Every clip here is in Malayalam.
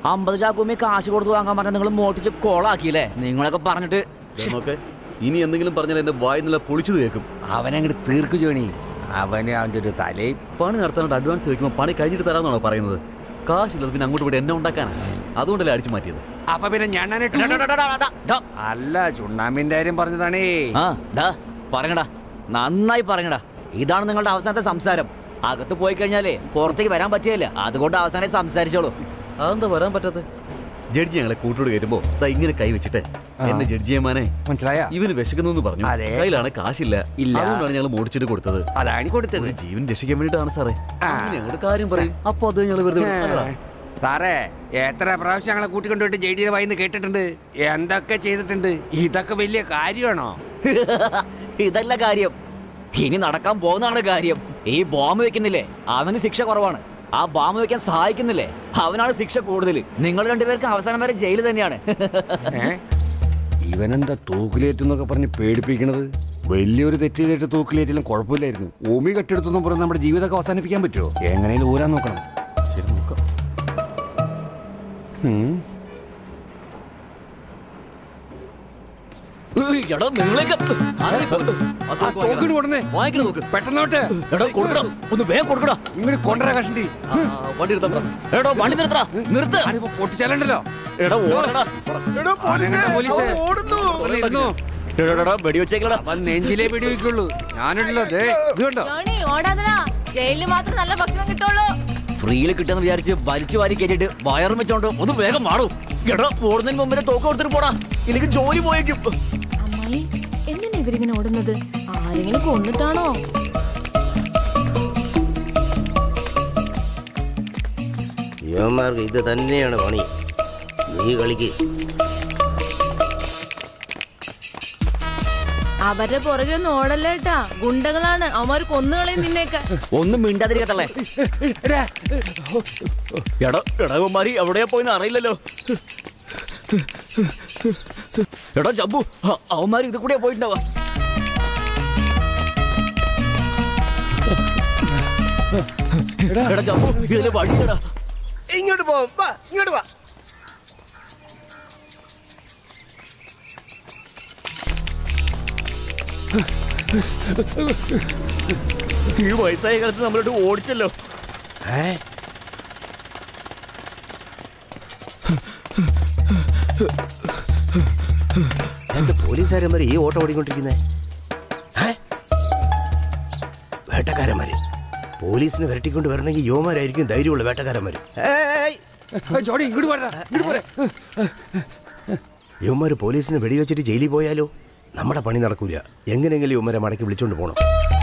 അമ്പത് ചാക്കുമ്മി കാശ് കൊടുത്ത് വാങ്ങാൻ പറഞ്ഞ നിങ്ങൾ മോട്ടിച്ച് കോളാക്കിയില്ലേ നിങ്ങളൊക്കെ പറഞ്ഞിട്ട് ദേ നോക്ക് ഇനി എന്തെങ്കിലും പറഞ്ഞാൽ എന്റെ വായി നല്ല പൊളിച്ചത് കേൾക്കും അവനങ്ങോട്ട് തീർക്കു ജോണി അവന് അവന്റെ ഒരു തലയും പണി നടത്താനായിട്ട് അഡ്വാൻസ് ചോദിക്കുമ്പോൾ പണി കഴിഞ്ഞിട്ട് തരാമെന്നാണോ പറയുന്നത് കാശില്ലത് പിന്നെ അങ്ങോട്ട് ഇവിടെ എന്നെ ഉണ്ടാക്കാനാ അതുകൊണ്ടല്ലേ അടിച്ചു മാറ്റിയത് അപ്പൊ പിന്നെ ഞണ്ണനിട്ട് ഡാ, ഡാ, ഡാ, ഡാ, ഡാ, ഡാ. അല്ല ചുണ്ണാമ്പിന്റെ കാര്യം പറഞ്ഞതാണേ ആ ഡാ പറയണടാ നന്നായി പറയണടാ ഇതാണ് നിങ്ങളുടെ അവസാനത്തെ സംസാരം അകത്ത് പോയി കഴിഞ്ഞാലേ പുറത്തേക്ക് വരാൻ പറ്റിയല്ല അതുകൊണ്ട് അവസാനം സംസാരിച്ചോളൂ അതെന്താ വരാൻ പറ്റാത്ത ജഡ്ജി ഞങ്ങളെ കൂട്ടോട് കയറ്റുമ്പോ ദാ ഇങ്ങനെ കൈ വെച്ചിട്ട് എന്നെ ജഡ്ജി ചെയ്യമാനെ മനസ്സിലായ ഇവന് വിശക്കുന്നു പറഞ്ഞു അതെ. കയ്യിലാണ് കാശില്ല ഇല്ല. അതുകൊണ്ടാണ് ഞങ്ങൾ മോടിച്ചിട്ട് കൊടുത്തത് അതാണ് കൊടുത്തത് ഒരു ജീവൻ രക്ഷിക്കാൻ വേണ്ടിയിട്ടാണ് സാറേ ആ. അങ്ങനെ ഞങ്ങളുടെ കാര്യം പറയും അപ്പൊ അത് ഞങ്ങൾ വെറുതെ വിടും. അല്ലടാ. സാറേ എത്ര പ്രാവശ്യം ഞങ്ങളെ കൂട്ടിക്കൊണ്ടുപോയിട്ട് ജെ ഡിയുടെ വായിന്ന് കേട്ടിട്ടുണ്ട് എന്തൊക്കെ ചെയ്തിട്ടുണ്ട് ഇതൊക്കെ വലിയ കാര്യമാണോ ഇതല്ല കാര്യം ഇനി നടക്കാൻ പോകുന്നതാണ് കാര്യം ഈ ബോംബ് വെക്കുന്നില്ലേ അവന് ശിക്ഷ കുറവാണ് ആ ബോംബ് വെക്കാൻ സഹായിക്കുന്നില്ലേ അവനാണ് ശിക്ഷ കൂടുതൽ നിങ്ങൾ രണ്ടുപേർക്ക് അവസാനം വരെ ജയിൽ തന്നെയാണ് ഏ? ഇവനെന്താ തൂക്കിലേറ്റെന്നൊക്കെ പറഞ്ഞ് പേടിപ്പിക്കണത് വലിയൊരു തെറ്റ് ചെയ്തിട്ട് തൂക്കിലേറ്റിലും കുഴപ്പമില്ലായിരുന്നു ഓമി കെട്ടിടത്തൊന്നും പറഞ്ഞ് നമ്മുടെ ജീവിതമൊക്കെ അവസാനിപ്പിക്കാൻ പറ്റുമോ എങ്ങനെയും ഊരാൻ നോക്കണം ശരി നോക്കാം ഉം. ഏയ്, എടാ, നിങ്ങളെയൊക്കെ- ആ തോക്കിന് കൊടുന്നേ വാങ്ങിക്കണ നോക്ക് പെട്ടെന്ന് വിട്ടെ എടാ, കൊടുക്കടാ. ഒന്ന് വേഗം കൊടുക്കടാ ഇങ്ങോട്ട് കൊണ്ടര കഷണ്ടി ആ, വണ്ടി എടുത്താ പറ. എടോ വണ്ടി നിർത്തടാ നിർത്ത് ഞാനിപ്പോ പൊട്ടിച്ചാലുണ്ടല്ലോ എടാ ഓടടാ അവനെങ്ങോട്ടാ പോലീസ് ഒന്ന് ഇരുന്നോ. എടാ വെടിവെച്ചേക്കടാ അവൻ നെഞ്ചിലേ പിടിവെക്കുള്ളൂ ഞാനുണ്ടല്ലോ ദേ ഇത് കണ്ടോ ജോണി ഓടാതടാ ജയിലിൽ മാത്രം നല്ല ഭക്ഷണം കിട്ടുള്ളൂ ഫ്രീയിൽ കിട്ടുമെന്ന് വിചാരിച്ച് വലിച്ചു വാരി കയറ്റിട്ട് വയറും വെച്ചോണ്ട് ഒന്ന് വേഗം മാറും എടാ ഓടുന്നതിന് മുമ്പിനെ തോക്ക് കൊടുത്തിട്ട് പോടാ എനിക്ക് ജോലി പോയേക്കും അമ്മായി എന്തിനാ ഇവരിങ്ങനെ ഓടുന്നത് ആരെങ്കിലും കൊന്നിട്ടാണോ യുവന്മാർക്ക് ഇത് തന്നെയാണ് പണി നീ കളിക്ക് അവരുടെ പുറകെ ഒന്നും ഓടല്ലേട്ടാ ഗുണ്ടകളാണ് അവന്മാര് കൊന്നുകളയും നിന്നേക്ക് ഒന്നും മിണ്ടാതിരിക്കത്തല്ലേ എടാ എടവന്മാരി എവിടെയാ പോയിന്ന് അറിയില്ലല്ലോ എടാ ജബ്ബു അ- അവന്മാര് ഇത് കൂടെയാ പോയിട്ടുണ്ടാവാ എടാ ജബ്ബു ഇതില് വഴിയടാ ഇങ്ങോട്ട് പോ വാ ഇങ്ങോട്ട് വാ ഈ വയസ്സായ കാലത്ത് നമ്മളോട് ഓടിച്ചല്ലോ ഏ എന്ത് പോലീസുകാരന്മാര് ഈ ഓട്ടം ഓടിക്കൊണ്ടിരിക്കുന്നേ ഏ? വേട്ടക്കാരന്മാര് പോലീസിനെ വരട്ടിക്കൊണ്ട് വരണമെങ്കിൽ യുവമാരായിരിക്കും ധൈര്യമുള്ള വേട്ടക്കാരന്മാര് ഏയ്! ജോഡി ഇങ്ങോട്ട് പോരാ ഇങ്ങോട്ട് പോരാ യുവമാര് പോലീസിനെ വെടിവെച്ചിട്ട് ജയിലിൽ പോയാലോ നമ്മുടെ പണി നടക്കൂല എങ്ങനെയെങ്കിലും യുവമാരെ മടക്കി വിളിച്ചോണ്ട് പോണം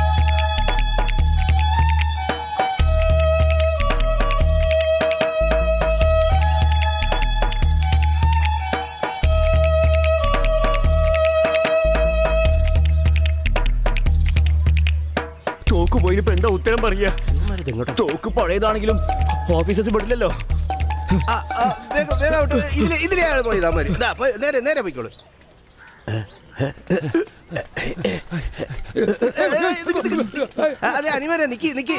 തോക്ക് പോയിനിപ്പോ എന്താ ഉത്തരം പറയാ യുവമാരിത് എങ്ങോട്ടാ തോക്ക് പഴയതാണെങ്കിലും ഓഫീസേഴ്സ് വിടില്ലല്ലോ ആ, ആ, വേഗം, വേഗം അങ്ങോട്ട് ഇതിലെ ഇതിലെയാണ് പോയി ഇതാ മതി. ഇതാ, പോയി, നേരെ നേരെ പോയിക്കോളൂ ആ, അതെ അനിമരെ നിക്കി നിക്കി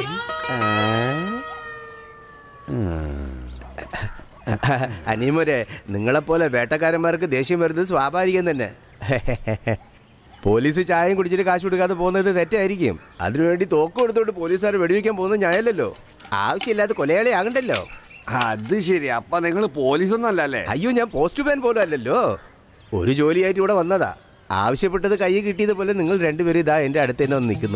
അനിമരെ നിങ്ങളെപ്പോലെ വേട്ടക്കാരന്മാർക്ക് ദേഷ്യം വരുന്നത് സ്വാഭാവികം തന്നെ പോലീസ് ചായയും കുടിച്ചിട്ട് കാശ് കൊടുക്കാതെ പോകുന്നത് തെറ്റായിരിക്കും അതിനുവേണ്ടി തോക്ക് കൊടുത്തോണ്ട് പോലീസുകാർ വെടിവെക്കാൻ പോകുന്നത് ഞാനല്ലല്ലോ ആവശ്യമില്ലാതെ കൊലയാളി ആകണ്ടല്ലോ അത് ശരി അപ്പൊ നിങ്ങൾ പോലീസൊന്നും അല്ലല്ലേ അയ്യോ ഞാൻ പോസ്റ്റ് മാൻ പോലും അല്ലല്ലോ ഒരു ജോലിയായിട്ട് ഇവിടെ വന്നതാ ആവശ്യപ്പെട്ടത് കൈ കിട്ടിയതുപോലെ നിങ്ങൾ രണ്ടുപേരും ഇതാ എൻ്റെ അടുത്ത് തന്നെ വന്ന് നിൽക്കുന്നു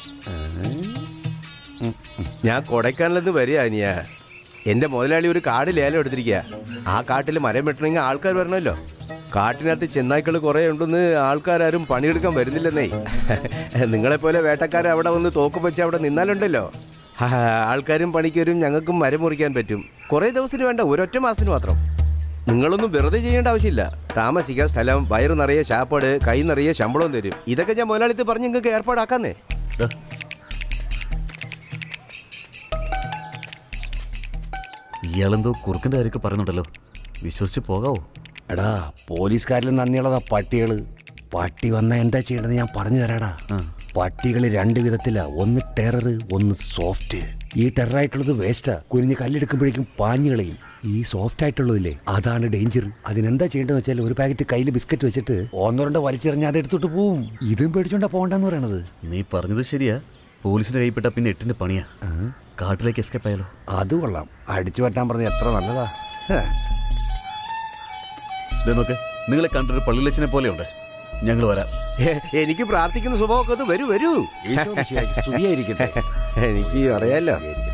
ഞാൻ കൊടൈക്കാനിലെന്ന് വരിക അനിയ എൻ്റെ മുതലാളി ഒരു കാട് ലേലം എടുത്തിരിക്കുക ആ കാട്ടിൽ മരം വെട്ടണമെങ്കിൽ ആൾക്കാർ വരണമല്ലോ കാട്ടിനകത്ത് ചെന്നായ്ക്കൾ കുറേ ഉണ്ടെന്ന് ആൾക്കാരും പണിയെടുക്കാൻ വരുന്നില്ലെന്നേ നിങ്ങളെപ്പോലെ വേട്ടക്കാർ അവിടെ വന്ന് തോക്കും വെച്ച് അവിടെ നിന്നാലുണ്ടല്ലോ ആ, ആൾക്കാരും പണിക്കരും ഞങ്ങൾക്കും മരം മുറിക്കാൻ പറ്റും കുറേ ദിവസത്തിന് വേണ്ട ഒരൊറ്റ മാസത്തിന് മാത്രം നിങ്ങളൊന്നും വെറുതെ ചെയ്യേണ്ട ആവശ്യമില്ല താമസിക്കാൻ സ്ഥലം വയറു നിറയെ ശാപ്പാട് കൈ നിറയെ ശമ്പളവും തരും ഇതൊക്കെ ഞാൻ മുതലാളിത്ത് പറഞ്ഞ് നിങ്ങൾക്ക് ഏർപ്പാടാക്കാന്നേ ഡാ. ഇയാളെന്തോ കുറുക്കന്റെ കാര്യമൊക്കെ പറയുന്നുണ്ടല്ലോ വിശ്വസിച്ച് പോകാവോ എടാ പോലീസുകാരിൽ നന്ദിയുള്ളതാ പട്ടികള് പട്ടി വന്ന എന്താ ചെയ്യണമെന്ന് ഞാൻ പറഞ്ഞു തരാടാ പട്ടികൾ രണ്ട് വിധത്തിലാ ഒന്ന് ടെറർ ഒന്ന് സോഫ്റ്റ് ഈ ടെററായിട്ടുള്ളത് വേസ്റ്റാ കുനിഞ്ഞ് കല്ലെടുക്കുമ്പോഴേക്കും പാഞ്ഞു കളയും ഈ സോഫ്റ്റ് ആയിട്ടുള്ളതില്ലേ അതാണ് ഡേഞ്ചർ അതിനെന്താ ചെയ്യേണ്ടത് വെച്ചാൽ ഒരു പാക്കറ്റ് കയ്യിൽ ബിസ്ക്കറ്റ് വെച്ചിട്ട് ഒന്നോ രണ്ടോ വലിച്ചെറിഞ്ഞ് അത് എടുത്തോട്ട് പോവും ഇതും പേടിച്ചോണ്ടാ പോകണ്ടെന്ന് പറയണത് നീ പറഞ്ഞത് ശരിയാ പോലീസിന്റെ കൈപ്പെട്ട പിന്നെ എട്ടിന്റെ പണിയാ കാട്ടിലേക്ക് എസ്കേപ്പ് ആയാലോ അത് കൊള്ളാം അടിച്ചു വെട്ടാൻ പറഞ്ഞ എത്ര നല്ലതാ ഹേ. ഇതേ നോക്ക് നിങ്ങളെ കണ്ടൊരു പള്ളിലച്ചനെ പോലെയുണ്ട് ഞങ്ങൾ വരാം എ- എനിക്ക് പ്രാർത്ഥിക്കുന്ന സ്വഭാവമൊക്കെ ഒന്ന് വരൂ വരൂ ഈശോ മിശിഹായ്ക്ക് സ്തുതിയായിരിക്കട്ടെ എനിക്ക് അറിയാലോ